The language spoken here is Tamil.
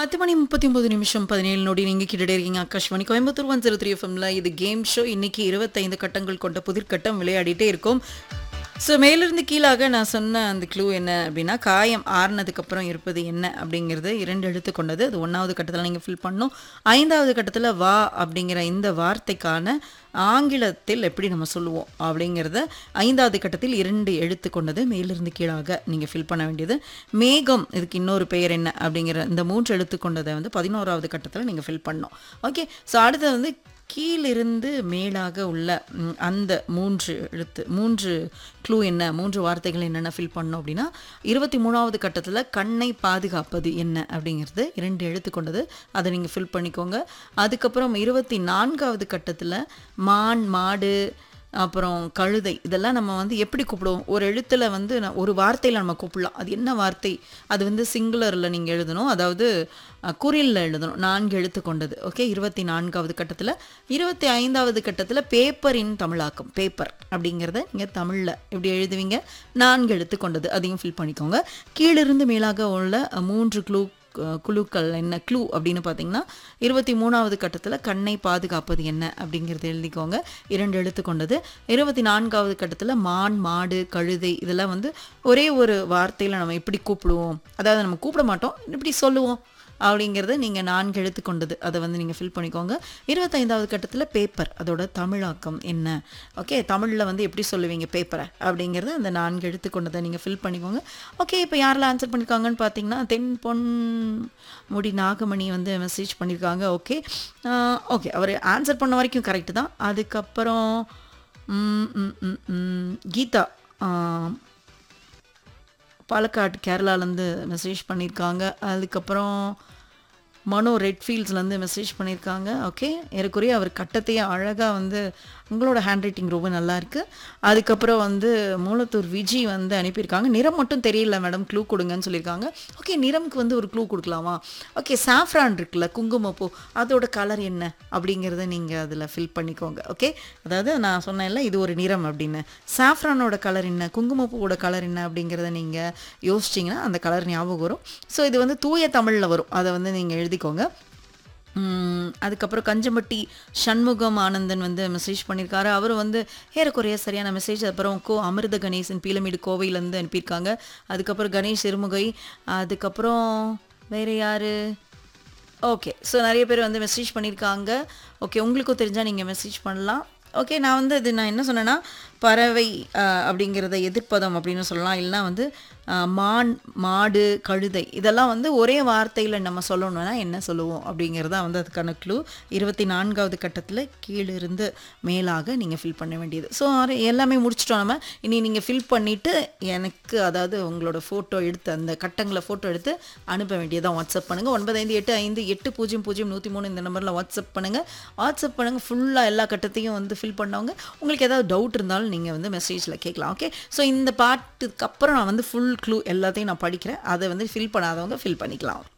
பத்து மணி முப்பத்தி ஒன்பது நிமிஷம் பதினேழு நொடி நீங்கள் கிட்டே இருக்கீங்க Akashvani Coimbatore one zero three எஃப்எம்ல இது கேம் ஷோ இன்னைக்கு இருபத்தைந்து கட்டங்கள் கொண்ட புதிர்கட்டம் விளையாடிட்டே இருக்கும் ஸோ மேலிருந்து கீழாக நான் சொன்ன அந்த க்ளூ என்ன அப்படின்னா காயம் ஆறுனதுக்கப்புறம் இருப்பது என்ன அப்படிங்கிறது இரண்டு எழுத்து கொண்டது அது ஒன்றாவது கட்டத்தில் நீங்கள் ஃபில் பண்ணணும் ஐந்தாவது கட்டத்தில் வா அப்படிங்கிற இந்த வார்த்தைக்கான ஆங்கிலத்தில் எப்படி நம்ம சொல்லுவோம் அப்படிங்கிறத ஐந்தாவது கட்டத்தில் இரண்டு எழுத்து கொண்டது மேலிருந்து கீழாக நீங்கள் ஃபில் பண்ண வேண்டியது மேகம் இதுக்கு இன்னொரு பெயர் என்ன அப்படிங்கிற இந்த மூன்று எழுத்து கொண்டதை வந்து பதினோராவது கட்டத்தில் நீங்கள் ஃபில் பண்ணணும் ஓகே ஸோ அடுத்தது வந்து கீழிருந்து மேலாக உள்ள ம், அந்த மூன்று எழுத்து மூன்று க்ளூ என்ன மூன்று வார்த்தைகள் என்னென்ன ஃபில் பண்ணோம் அப்படின்னா இருபத்தி மூணாவது கட்டத்தில் கண்ணை பாதுகாப்பது என்ன அப்படிங்கிறது இரண்டு எழுத்து கொண்டது அதை நீங்கள் ஃபில் பண்ணிக்கோங்க அதுக்கப்புறம் இருபத்தி நான்காவது கட்டத்தில் மான் மாடு அப்புறம் கழுதை இதெல்லாம் நம்ம வந்து எப்படி கூப்பிடுவோம் ஒரு எழுத்தில் வந்து நான் ஒரு வார்த்தையில் நம்ம கூப்பிடலாம் அது என்ன வார்த்தை அது வந்து சிங்குலரில் நீங்கள் எழுதணும் அதாவது குறிலில் எழுதணும் நான்கு எழுத்து கொண்டது ஓகே இருபத்தி நான்காவது கட்டத்தில் இருபத்தி ஐந்தாவது கட்டத்தில் பேப்பரின் தமிழாக்கம் பேப்பர் அப்படிங்கிறத நீங்கள் தமிழில் எப்படி எழுதுவீங்க நான்கு எழுத்து கொண்டது அதையும் ஃபில் பண்ணிக்கோங்க கீழிருந்து மேலாக உள்ள அஹ், மூன்று க்ளூ அஹ் குழுக்கள் என்ன க்ளூ அப்படின்னு பார்த்தீங்கன்னா இருபத்தி மூணாவது கட்டத்தில் கண்ணை பாதுகாப்பது என்ன அப்படிங்கிறத எழுதிக்கோங்க இரண்டு எழுத்து கொண்டது இருபத்தி நான்காவது கட்டத்தில் மான் மாடு கழுதை இதெல்லாம் வந்து ஒரே ஒரு வார்த்தையில் நம்ம எப்படி கூப்பிடுவோம் அதாவது நம்ம கூப்பிட மாட்டோம் இப்படி சொல்லுவோம் அப்படிங்கிறத நீங்கள் நான்கு எழுத்து கொண்டது அதை வந்து நீங்கள் ஃபில் பண்ணிக்கோங்க இருபத்தைந்தாவது கட்டத்தில் பேப்பர் அதோட தமிழாக்கம் என்ன ஓகே தமிழில் வந்து எப்படி சொல்லுவீங்க பேப்பரை அப்படிங்கிறத அந்த நான்கு எழுத்து கொண்டதை நீங்கள் ஃபில் பண்ணிக்கோங்க ஓகே இப்போ யாரெல்லாம் ஆன்சர் பண்ணியிருக்காங்கன்னு பார்த்தீங்கன்னா தென் பொன் முடி நாகமணி வந்து மெசேஜ் பண்ணியிருக்காங்க ஓகே ஓகே அவர் ஆன்சர் பண்ண வரைக்கும் கரெக்டு தான் அதுக்கப்புறம் ம், ம், ம், ம், கீதா ஆ, பாலக்காடு கேரளாலேருந்து மெசேஜ் பண்ணியிருக்காங்க அதுக்கப்புறம் மனோ ரெட்ஃபீல்ட்ஸ்லேருந்து மெசேஜ் பண்ணியிருக்காங்க ஓகே ஏறக்குறைய அவர் கட்டத்தையே அழகாக வந்து உங்களோட ஹேண்ட் ரைட்டிங் ரொம்ப நல்லா இருக்கு அதுக்கப்புறம் வந்து மூலத்தூர் விஜி வந்து அனுப்பியிருக்காங்க நிறம் மட்டும் தெரியல மேடம் க்ளூ கொடுங்கன்னு சொல்லியிருக்காங்க ஓகே நிறம்க்கு வந்து ஒரு க்ளூ கொடுக்கலாமா ஓகே சாஃப்ரான் இருக்குல்ல குங்குமப்பூ அதோட கலர் என்ன அப்படிங்கிறத நீங்கள் அதில் ஃபில் பண்ணிக்கோங்க ஓகே அதாவது நான் சொன்னேன்ல இது ஒரு நிறம் அப்படின்னு சாஃப்ரானோட கலர் என்ன குங்குமப்பூவோட கலர் என்ன அப்படிங்கிறத நீங்கள் யோசிச்சிங்கன்னா அந்த கலர் ஞாபகம் வரும் ஸோ இது வந்து தூய தமிழில் வரும் அதை வந்து நீங்கள் எழுதிக்கோங்க உம், அதுக்கப்புறம் கஞ்சம்பட்டி சண்முகம் ஆனந்தன் வந்து மெசேஜ் பண்ணியிருக்காரு அவர் வந்து ஏறக்குறைய சரியான மெசேஜ் அப்புறம் கோ அமிர்த கணேசன் பீலமேடு கோவையிலேருந்து அனுப்பியிருக்காங்க அதுக்கப்புறம் கணேஷ் சிறுமுகை அதுக்கப்புறம் வேறு யார் ஓகே ஸோ நிறைய பேர் வந்து மெசேஜ் பண்ணியிருக்காங்க ஓகே உங்களுக்கும் தெரிஞ்சால் நீங்கள் மெசேஜ் பண்ணலாம் ஓகே நான் வந்து அது நான் என்ன சொன்னேன்னா பறவை அஹ், அப்படிங்கிறத எதிர்ப்பதம் அப்படின்னு சொல்லலாம் இல்லைனா வந்து அஹ், மான் மாடு கழுதை இதெல்லாம் வந்து ஒரே வார்த்தையில் நம்ம சொல்லணும்னா என்ன சொல்லுவோம் அப்படிங்கிறதா வந்து அதுக்கான க்ளூ இருபத்தி நான்காவது கட்டத்தில் கீழிருந்து மேலாக நீங்கள் ஃபில் பண்ண வேண்டியது ஸோ எல்லாமே முடிச்சிட்டோம் நம்ம இனி நீங்கள் ஃபில் பண்ணிவிட்டு எனக்கு அதாவது உங்களோட ஃபோட்டோ எடுத்து அந்த கட்டங்களை ஃபோட்டோ எடுத்து அனுப்ப வேண்டியதான் வாட்ஸ்அப் பண்ணுங்கள் ஒன்பது ஐந்து எட்டு ஐந்து எட்டு பூஜ்ஜியம் பூஜ்ஜியம் நூற்றி மூணு இந்த நம்பரில் வாட்ஸ்அப் பண்ணுங்கள் வாட்ஸ்அப் பண்ணுங்கள் ஃபுல்லாக எல்லா கட்டத்தையும் வந்து ஃபில் பண்ணவங்க உங்களுக்கு ஏதாவது டவுட் இருந்தாலும் நீங்கள் வந்து மெசேஜில் கேட்கலாம் ஓகே ஸோ இந்த பாட்டுக்கு அப்புறம் நான் வந்து ஃபுல் க்ளூ எல்லாத்தையும் நான் படிக்கிறேன் அதை வந்து ஃபில் பண்ணாதவங்க ஃபில் பண்ணிக்கலாம்